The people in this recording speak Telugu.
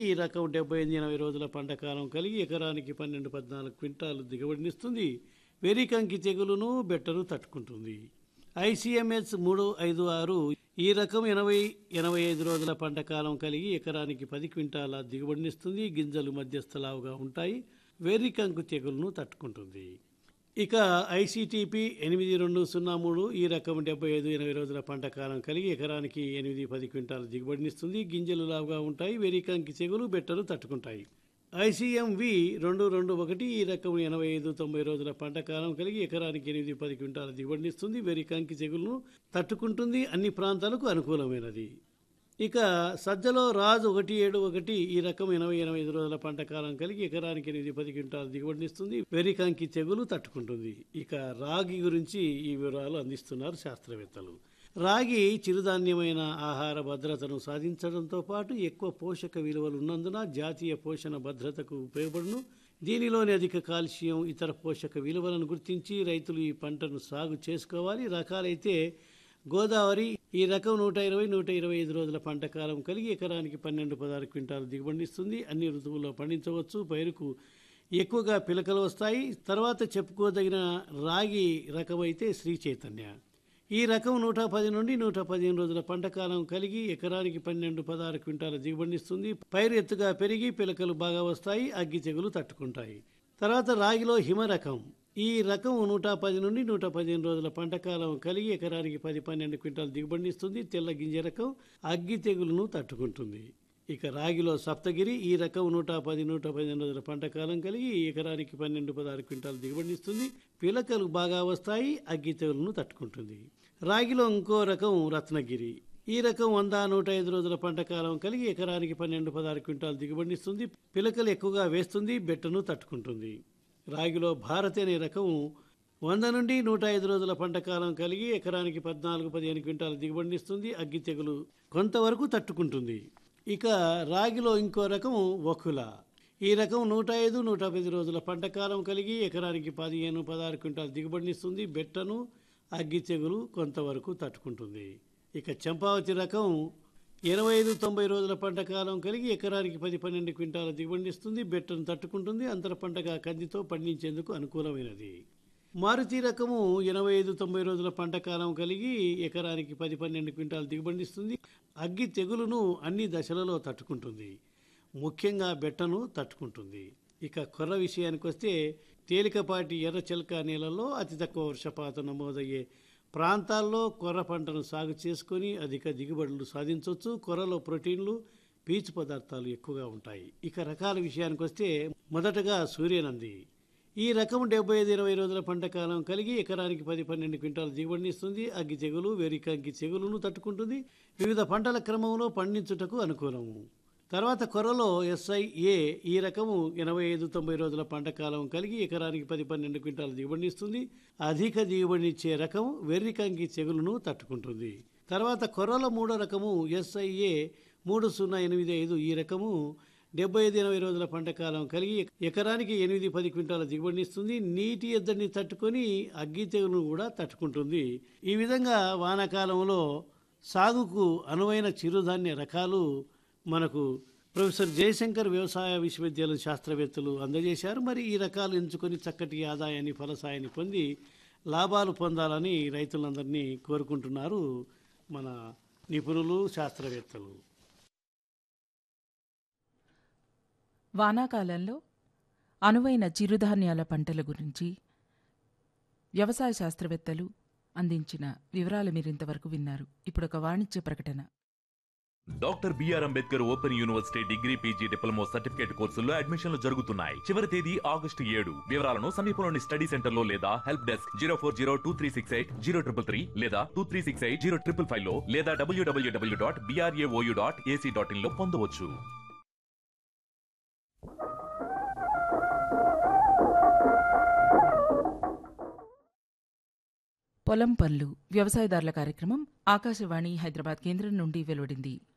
ఈ రకం డెబ్బై ఎనిమిది ఎనభై రోజుల పంట కాలం కలిగి ఎకరానికి పన్నెండు పద్నాలుగు క్వింటాలు దిగుబడినిస్తుంది వెరికంకి తెగులును బెట్టను తట్టుకుంటుంది ఐసీఎంఎస్ మూడు ఐదు ఆరు ఈ రకం ఎనభై ఎనభై ఐదు రోజుల పంట కాలం కలిగి ఎకరానికి పది క్వింటాల దిగుబడినిస్తుంది గింజలు మధ్యస్థలావుగా ఉంటాయి వెర్రికంకు తెగులును తట్టుకుంటుంది ఇక ఐసీటీపీ ఎనిమిది రెండు సున్నా మూడు ఈ రకం డెబ్బై ఐదు ఎనభై రోజుల పంట కాలం కలిగి ఎకరానికి ఎనిమిది పది క్వింటాల దిగుబడినిస్తుంది గింజలు లావుగా ఉంటాయి వెరికంకి చెగులు బెట్టలు తట్టుకుంటాయి ఐసీఎంవి రెండు రెండు ఒకటి ఈ రకం ఎనభై ఐదు తొంభై రోజుల పంట కాలం కలిగి ఎకరానికి ఎనిమిది పది క్వింటాల దిగుబడినిస్తుంది వెరికంకి చెగులను తట్టుకుంటుంది అన్ని ప్రాంతాలకు అనుకూలమైనది ఇక సజ్జలో రాజు ఒకటి ఏడు ఒకటి ఈ రకం ఎనభై ఎనభై ఐదు రోజుల పంట కాలం కలిగి ఎకరానికి ఎనిమిది పది క్వింటాల దిగుబడినిస్తుంది వెరికంకి తెగులు తట్టుకుంటుంది ఇక రాగి గురించి ఈ వివరాలు అందిస్తున్నారు శాస్త్రవేత్తలు రాగి చిరుధాన్యమైన ఆహార భద్రతను సాధించడంతో పాటు ఎక్కువ పోషక విలువలు ఉన్నందున జాతీయ పోషణ భద్రతకు ఉపయోగపడును దీనిలోని అధిక కాల్షియం ఇతర పోషక విలువలను గుర్తించి రైతులు ఈ పంటను సాగు చేసుకోవాలి రకాలైతే గోదావరి ఈ రకం నూట ఇరవై నూట ఇరవై ఐదు రోజుల పంట కాలం కలిగి ఎకరానికి పన్నెండు పదహారు క్వింటాలు దిగుబడినిస్తుంది అన్ని ఋతువుల్లో పండించవచ్చు పైరుకు ఎక్కువగా పిలకలు వస్తాయి తర్వాత చెప్పుకోదగిన రాగి రకమైతే శ్రీ చైతన్య ఈ రకం నూట పది నుండి నూట పదిహేను రోజుల పంట కాలం కలిగి ఎకరానికి పన్నెండు పదహారు క్వింటాల దిగుబడినిస్తుంది పైరు ఎత్తుగా పెరిగి పిలకలు బాగా వస్తాయి అగ్గి తెగులు తట్టుకుంటాయి తర్వాత రాగిలో హిమ రకం ఈ రకం నూట పది నుండి నూట పదిహేను రోజుల పంట కాలం కలిగి ఎకరానికి పది పన్నెండు క్వింటాల దిగుబడినిస్తుంది తెల్ల గింజ రకం అగ్గి తెగులును తట్టుకుంటుంది ఇక రాగిలో సప్తగిరి ఈ రకం నూట పది నూట పదిహేను రోజుల పంట కాలం కలిగి ఎకరానికి పన్నెండు పదహారు క్వింటాలు దిగుబడినిస్తుంది పిలకలు బాగా వస్తాయి అగ్గి తెగులను తట్టుకుంటుంది రాగిలో ఇంకో రకం రత్నగిరి ఈ రకం వంద నూట ఐదు రోజుల పంట కాలం కలిగి ఎకరానికి పన్నెండు పదహారు క్వింటాలు దిగుబడినిస్తుంది పిలకలు ఎక్కువగా వేస్తుంది బెట్టను తట్టుకుంటుంది రాగిలో భారతి అనే రకం వంద నుండి నూట ఐదు రోజుల పంట కాలం కలిగి ఎకరానికి పద్నాలుగు పదిహేను క్వింటాల దిగుబడినిస్తుంది అగ్గి తెగులు కొంతవరకు తట్టుకుంటుంది ఇక రాగిలో ఇంకో రకం వకుల ఈ రకం నూట ఐదు నూట పది రోజుల పంట కాలం కలిగి ఎకరానికి పదిహేను పదహారు క్వింటాల దిగుబడినిస్తుంది బెట్టను అగ్గి తెగులు కొంతవరకు తట్టుకుంటుంది ఇక చంపావతి రకం ఇరవై ఐదు తొంభై రోజుల పంట కాలం కలిగి ఎకరానికి పది పన్నెండు క్వింటాల దిగుబడినిస్తుంది బెట్టను తట్టుకుంటుంది అంతర పంటగా కందితో పండించేందుకు అనుకూలమైనది మారుతి రకము ఎనభై ఐదు తొంభై రోజుల పంట కాలం కలిగి ఎకరానికి పది పన్నెండు క్వింటాల దిగుబడినిస్తుంది అగ్గి తెగులును అన్ని దశలలో తట్టుకుంటుంది ముఖ్యంగా బెట్టను తట్టుకుంటుంది ఇక కొర్ర విషయానికి వస్తే తేలికపాటి ఎర్ర చిలక నేలలో అతి తక్కువ వర్షపాతం నమోదయ్యే ప్రాంతాల్లో కొర్ర పంటను సాగు చేసుకొని అధిక దిగుబడులు సాధించవచ్చు కొర్రలో ప్రోటీన్లు పీచు పదార్థాలు ఎక్కువగా ఉంటాయి ఇక రకాల విషయానికి వస్తే మొదటగా సూర్యనంది ఈ రకం డెబ్బై ఐదు ఇరవై రోజుల పంట కాలం కలిగి ఎకరానికి పది పన్నెండు క్వింటాలు దిగుబడినిస్తుంది అగ్గి తెగులు వేరికంకి తెగులును తట్టుకుంటుంది వివిధ పంటల క్రమంలో పండించుటకు అనుకూలము తర్వాత కొర్రలో ఎస్ఐఏ ఈ రకము ఎనభై ఐదు తొంభై రోజుల పంట కాలం కలిగి ఎకరానికి పది పన్నెండు క్వింటాలు దిగుబడినిస్తుంది అధిక దిగుబడినిచ్చే రకం వెర్రికంకి తెగులును తట్టుకుంటుంది తర్వాత కొర్రల మూడో రకము ఎస్ఐఏ మూడు సున్నా ఎనిమిది ఐదు ఈ రకము డెబ్బై ఐదు ఎనభై రోజుల పంట కాలం కలిగి ఎకరానికి ఎనిమిది పది క్వింటాల దిగుబడినిస్తుంది నీటి ఎద్దడిని తట్టుకొని అగ్గి తెగులను కూడా తట్టుకుంటుంది ఈ విధంగా వానాకాలంలో సాగుకు అనువైన చిరుధాన్య రకాలు మనకు ప్రొఫెసర్ జయశంకర్ వ్యవసాయ విశ్వవిద్యాలయం శాస్త్రవేత్తలు అందజేశారు మరి ఈ రకాలు ఎంచుకొని చక్కటి ఆదాయాన్ని ఫలసాయాన్ని పొంది లాభాలు పొందాలని రైతులందరినీ కోరుకుంటున్నారు మన నిపుణులు శాస్త్రవేత్తలు వానాకాలంలో అనువైన చిరుధాన్యాల పంటల గురించి వ్యవసాయ శాస్త్రవేత్తలు అందించిన వివరాలు మీరింతవరకు విన్నారు ఇప్పుడు ఒక వాణిజ్య ప్రకటన doctor BR Ambedkar open university degree PG diploma certificate కోర్సుల్లో అడ్మిషన్లు జరుగుతున్నాయి చివరి తేదీ ఆగస్టు ఏడు వివరాలను సమీపంలోని స్టడీ సెంటర్ లో లేదా help desk zero four zero two three six eight zero triple three లేదా two three six eight zero triple five లో లేదా WWW dot BRAOU dot AC dot in లో పొందవచ్చు పొలం పనులు వ్యవసాయదారుల కార్యక్రమం ఆకాశవాణి హైదరాబాద్ కేంద్రం నుండి వెలువడింది